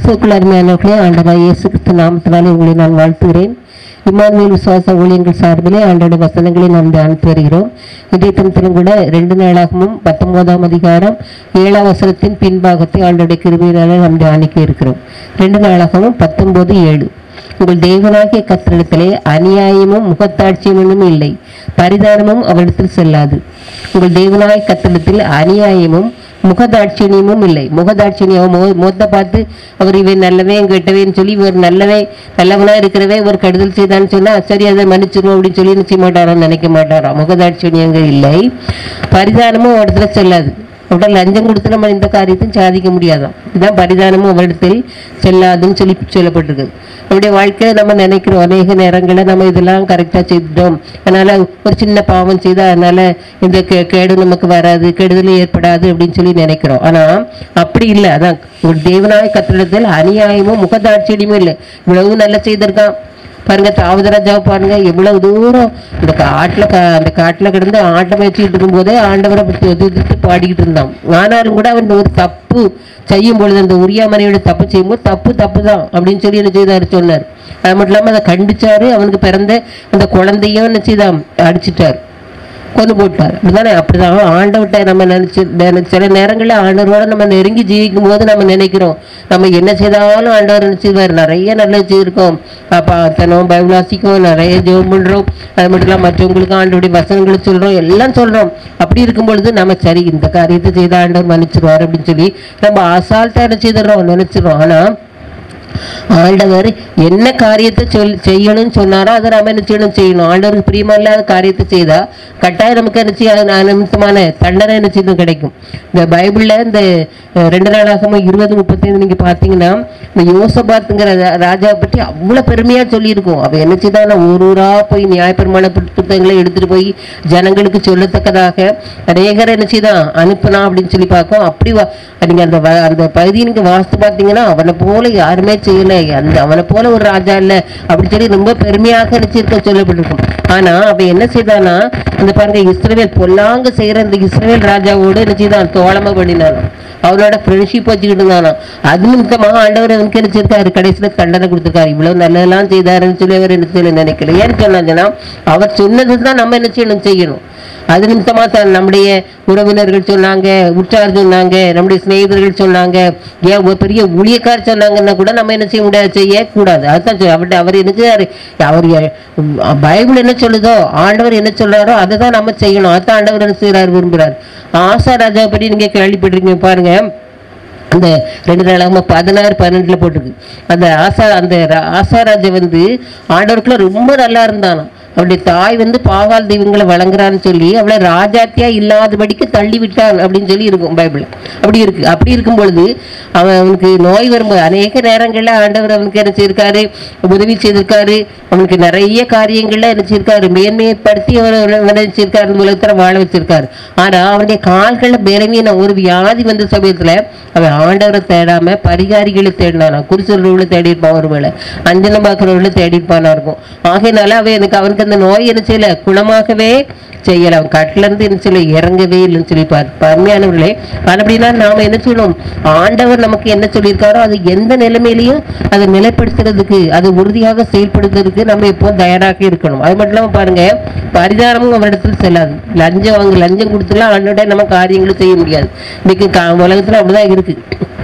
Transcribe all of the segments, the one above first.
கிறிஸ்துக்குள் அருமையானவர்களே ஆண்டவர் இயேசு கிறிஸ்து நாமத்தினாலே உங்களை நான் வாழ்த்துகிறேன் இம்மானுவேல் விசுவாச ஊழியங்கள் சார்பிலே ஆண்டோட வசனங்களை நாம் தியானித்து வருகிறோம் இன்றைய தினத்திலும் கூட ரெண்டு நாளாகவும் பத்தொன்பதாம் அதிகாரம் ஏழாம் வசனத்தின் பின்பாகத்தை ஆண்டோட கிருபையினாலே நாம் தியானிக்க இருக்கிறோம் ரெண்டு நாளாகவும் பத்தொன்பது ஏழு உங்கள் தேவனாகிய கத்திரிடத்திலே அநியாயமும் முகத்தாட்சியமும் இல்லை பரிதானமும் அவரிடத்தில் செல்லாது உங்கள் தேவனாகிய கத்திரிடத்தில் அநியாயமும் முகதாட்சியமும் இல்லை முகதாட்சியம் மொத்த பார்த்து அவர் இவன் நல்லவன் கெட்டவேன்னு சொல்லி இவர் நல்லவே நல்லவனா இருக்கிறவே இவர் கெடுதல் செய்தான்னு சொன்னா சரி அதை மன்னிச்சிருவோம் அப்படின்னு சொல்லி நிச்சய மாட்டாராம் நினைக்க மாட்டாராம் முகதாட்சியங்கள் இல்லை பரிதானமும் அவரிடத்துல செல்லாது அவர்கிட்ட லஞ்சம் கொடுத்து நம்ம இந்த காரியத்தையும் சாதிக்க முடியாதாம் இதுதான் பரிதானமும் அவரிடத்தில் செல்லாதுன்னு சொல்லி சொல்லப்பட்டிருக்கு நம்முடைய வாழ்க்கையை நம்ம நினைக்கிறோம் அநேக நேரங்களில் நம்ம இதெல்லாம் கரெக்டாக செய்துட்டோம் அதனால ஒரு சின்ன பாவம் செய்தால் அதனால இந்த கே கேடு நமக்கு வராது கெடுதல் ஏற்படாது அப்படின்னு சொல்லி நினைக்கிறோம் ஆனால் அப்படி இல்லை அதான் ஒரு தேவனாய கத்திரத்தில் அநியாயமும் முகதாட்சியமும் இல்லை இவ்வளவு நல்லா செய்திருக்கான் பாருங்க தாவதராஜாவை பாருங்க எவ்வளவு தூரம் இந்த காட்டுல க- அந்த காட்டுல கிடந்து ஆட்டம் வச்சுக்கிட்டு இருக்கும்போதே ஆண்டவரை பற்றி எதிர்த்து பாடிக்கிட்டு இருந்தான் ஆனாலும் கூட அவன் ஒரு தப்பு செய்யும் பொழுது அந்த உரியாமனையோட தப்பு செய்யும்போது தப்பு தப்பு தான் அப்படின்னு சொல்லி என்ன செய்தாரு சொன்னார் அது மட்டும் இல்லாமல் அதை கண்டிச்சாரு அவனுக்கு பிறந்த அந்த குழந்தையும் என்ன செய்தான் அடிச்சிட்டார் கொண்டு போட்டார் அப்படிதானே அப்படிதான் ஆண்டவர்கிட்ட நம்ம நினைச்சு நினை- சில நேரங்களில் ஆண்டவரோட நம்ம நெருங்கி ஜீவிக்கும் போது நம்ம நினைக்கிறோம் நம்ம என்ன செய்தாலும் ஆண்டவர் நினைச்சுவார் நிறைய நல்லது செய்திருக்கோம் பார்த்தனோம் பைபிள் வாசிக்கும் நிறைய ஜெபம் பண்றோம் அது மட்டும் இல்லாமல் மற்றவங்களுக்கு ஆண்டோடைய வசனங்களை சொல்றோம் எல்லாம் சொல்றோம் அப்படி இருக்கும் பொழுது நம்ம சரி இந்த காரியத்தை செய்த ஆண்டவர் மன்னிச்சிருவார் அப்படின்னு சொல்லி நம்ம அசால்ட்டா என்ன செய்திடறோம் நினைச்சிடறோம் ஆனா ஆண்டவர் என்ன காரியத்தை சொல் செய்யணும்னு சொன்னாரோ அதை நம்ம என்ன செய்யணும் செய்யணும் ஆண்டவருக்கு பிரியமா இல்லாத காரியத்தை செய்தா கட்டாயம் நமக்கு என்ன செய்ய நிமித்தமான தண்டனை என்ன செய்யணும் கிடைக்கும் இந்த பைபிள்ல இந்த அஹ், ரெண்டு நாளாகமும் இருபது முப்பத்தைந்து நீங்க பார்த்தீங்கன்னா இந்த யோசபாத்துங்கிற ரா- ராஜாவை பற்றி அவ்வளவு பெருமையா சொல்லியிருக்கோம் அவ என்ன செய்தானா ஒரு ஊரா போய் நியாயப்பெருமான புத்தகங்களை எடுத்துட்டு போய் ஜனங்களுக்கு சொல்லத்தக்கதாக அநேகர் என்ன செய்தான் அனுப்புனா அப்படின்னு சொல்லி பார்க்கும் அப்படி வா- நீங்க அந்த வ- அந்த பகுதியை நீங்க வாசித்து பார்த்தீங்கன்னா அவனை போல யாருமே செய்யல அந்த அவனை போல ஒரு ராஜா இல்ல அப்படி சொல்லி ரொம்ப பெருமையாக நினைச்சிருக்க சொல்லப்பட்டிருக்கும் ஆனா அவன் என்ன செய்தானா அந்த பாருங்க இஸ்ரவேல் பொல்லாங்க செய்யற அந்த இஸ்ரவேல் ராஜாவோடு என்ன செய்தான் தோழமை பண்ணினான் அவனோட ஃப்ரெண்ட்ஷிப் வச்சுக்கிட்டு இருந்தானா அது நிமித்தமா ஆண்டவர் அவனுக்கு என்ன செய்யிருக்காரு கடைசியில தண்டனை கொடுத்துருக்காரு இவ்வளவு நல்லதெல்லாம் செய்தாருன்னு சொல்லி அவர் என்ன செய்யல நினைக்கல ஏன்னு சொன்னாங்கன்னா அவர் சொன்னது தான் நம்ம என்ன செய்யணும் செய்யணும் அது நிமித்தமா தான் நம்முடைய உறவினர்கள் சொன்னாங்க உற்றார் சொன்னாங்க நம்முடைய சிநேகிதர்கள் சொன்னாங்க ஏன் ஒரு பெரிய ஊழியக்கார் சொன்னாங்கன்னா கூட நம்ம என்ன செய்ய முடியாது செய்யக்கூடாது அதுதான் சொல்~ அவர்ட்ட அவர் என்ன செய்யாரு அவர் எ- உம், பைபிள் என்ன சொல்லுதோ ஆண்டவர் என்ன சொல்றாரோ அதை தான் நம்ம செய்யணும் அதான் ஆண்டவர் என்ன செய்யறாரு விரும்புறாரு ஆசா ராஜாவை பற்றி நீங்க கேள்விப்பட்டிருக்கீங்க பாருங்க அந்த ரெண்டு நாளாக பதினாறு பன்னெண்டுல போட்டிருக்கு அந்த ஆசா அந்த ரா- ஆசாராஜா வந்து ஆண்டவருக்குள்ள ரொம்ப நல்லா இருந்தானாம் அவருடைய தாய் வந்து பாகால் தெய்வங்களை வழங்குறான்னு சொல்லி அவளை ராஜாத்தியா இல்லாதபடிக்கு தள்ளி விட்டான் அப்படின்னு சொல்லி இருக்கும் பைபிள் அப்படி இருக்கு அப்படி இருக்கும் பொழுது அவன் அவனுக்கு நோய் வரும்போது அநேக நேரங்கள்ல ஆண்டவர் அவனுக்கு என்ன செய்திருக்காரு உதவி செய்திருக்காரு அவனுக்கு நிறைய காரியங்கள்ல என்ன செய்திருக்காரு மேன்மையப்படுத்தி அவர் நினைச்சிருக்காரு இந்த உலகத்துல வாழ வச்சிருக்காரு ஆனா அவனுடைய கால்கள்ல பலவீனம் ஒரு வியாதி வந்த சமயத்துல அவன் ஆண்டவரை தேடாம பரிகாரிகளை தேடினானா குருசல்களை தேடி இருப்பான் ஒருவேளை அஞ்சனம் பார்க்கிறவர்களை தேடி இருப்பானா இருக்கும் ஆகையினால அவன் எனக்கு அவனுக்கு அந்த நோய் என்ன செய்யல குணமாகவே செய்யல அவன் கட்டில இருந்து என்ன செய்யல இறங்கவே இல்லைன்னு சொல்லி பார் பருமையானவர்களே அப்படின்னா நாம என்ன செய்யணும் ஆண்டவர் நமக்கு என்ன சொல்லியிருக்காரோ அது எந்த நிலைமையிலையும் அதை நிலைப்படுத்துறதுக்கு அது உறுதியாக செயல்படுத்துறதுக்கு நம்ம எப்போ தயாராக இருக்கணும் அது மட்டும் இல்லாம பாருங்க பரிதாரமும் அவரிடத்தில் செல்லாது லஞ்சம் அவங்க லஞ்சம் கொடுத்துலாம் ஆண்டோட நம்ம காரியங்களும் செய்ய முடியாது இன்னைக்கு கா- உலகத்துல அப்படிதான் இருக்கு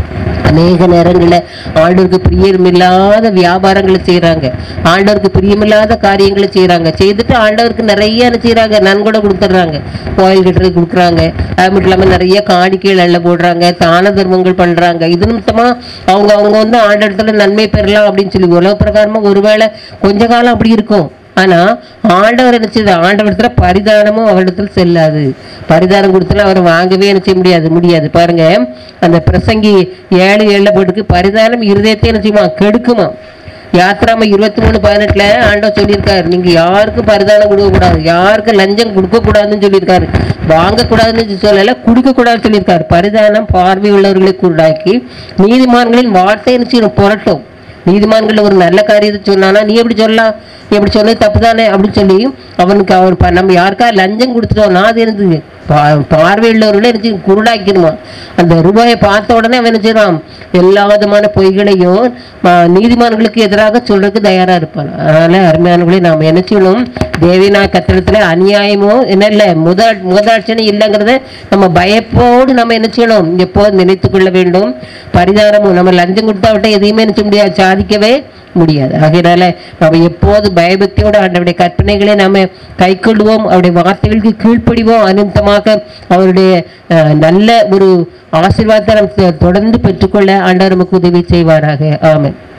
அநேக நேரங்களில் ஆண்டவருக்கு பிரியமில்லாத வியாபாரங்களை செய்றாங்க ஆண்டவருக்கு பிரியமில்லாத காரியங்களை செய்றாங்க செய்துட்டு ஆண்டவருக்கு நிறைய என்ன செய்றாங்க நன்கொடை கொடுத்துட்றாங்க கோயில் கட்டுறது கொடுக்குறாங்க அது மட்டும் இல்லாமல் நிறைய காணிக்கைகள் எல்லாம் போடுறாங்க தான தர்மங்கள் பண்றாங்க இது நிமித்தமா அவங்க அவங்க வந்து ஆண்டவரத்துல நன்மை பெறலாம் அப்படின்னு சொல்லி உலக பிரகாரமா ஒருவேளை கொஞ்ச காலம் அப்படி இருக்கும் ஆனா ஆண்டவர் என்ன செய்யுது ஆண்டவரத்துல பரிதானமும் அவரிடத்துல செல்லாது பரிதானம் கொடுத்தாலும் அவர் வாங்கவே என்ன செய்ய முடியாது முடியாது பாருங்க அந்த பிரசங்கி ஏழு ஏழுல போட்டுக்கு பரிதானம் இருதயத்தை என்ன செய்யுமா கெடுக்குமா யாத்திராம இருபத்தி மூணு பதினெட்டுல ஆண்டவர் சொல்லியிருக்காரு நீங்க யாருக்கும் பரிதானம் கொடுக்க கூடாது யாருக்கும் லஞ்சம் கொடுக்க கூடாதுன்னு சொல்லியிருக்காரு வாங்க கூடாதுன்னு சொல்லல கொடுக்க கூடாதுன்னு சொல்லியிருக்காரு பரிதானம் பார்வை உள்ளவர்களுக்கு உண்டாக்கி நீதிமான்களின் வார்த்தை என்ன செய்யணும் புரட்டும் நீதிமான்கள் ஒரு நல்ல காரியத்தை சொன்னானா நீ எப்படி சொல்லலாம் நீ எப்படி சொன்னது தப்பு தானே அப்படின்னு சொல்லி அவனுக்கு அவன் ப- நம்ம யாருக்கா லஞ்சம் கொடுத்துட்டோம்னா அது என்னது பா- பார்வையுள்ளவர்களை என்ன செய்யும்? குருடாக்கிடுவான் அந்த ரூபாயை பார்த்த உடனே அவன் என்ன செய்வான் எல்லா விதமான பொய்களையும் ஆ, நீதிமான்களுக்கு எதிராக சொல்றதுக்கு தயாரா இருப்பான் அதனால அருமையானவர்களே நாம் என்ன செய்யணும் தேவினா கத்திரத்துல அநியாயமோ என்ன இல்லை முத முகதாட்சணை இல்லைங்கிறத நம்ம பயப்போடு நம்ம என்ன செய்யணும் எப்போது நினைத்துக் கொள்ள வேண்டும் பரிதானமும் நம்ம லஞ்சம் கொடுத்தா விட்ட எதையுமே என்ன செய்ய முடியாது சாதிக்கவே முடியாது ஆகையினால நம்ம எப்போது பயபக்தியோடு ஆண்டவருடைய கற்பனைகளை நாம கைக்கொள்வோம் அவருடைய வார்த்தைகளுக்கு கீழ்ப்படிவோம் அனந்தமாக அவருடைய அஹ், நல்ல ஒரு ஆசீர்வாதத்தை நாம் தொ- தொடர்ந்து பெற்றுக்கொள்ள ஆண்டவர் நமக்கு உதவி செய்வாராக ஆமென்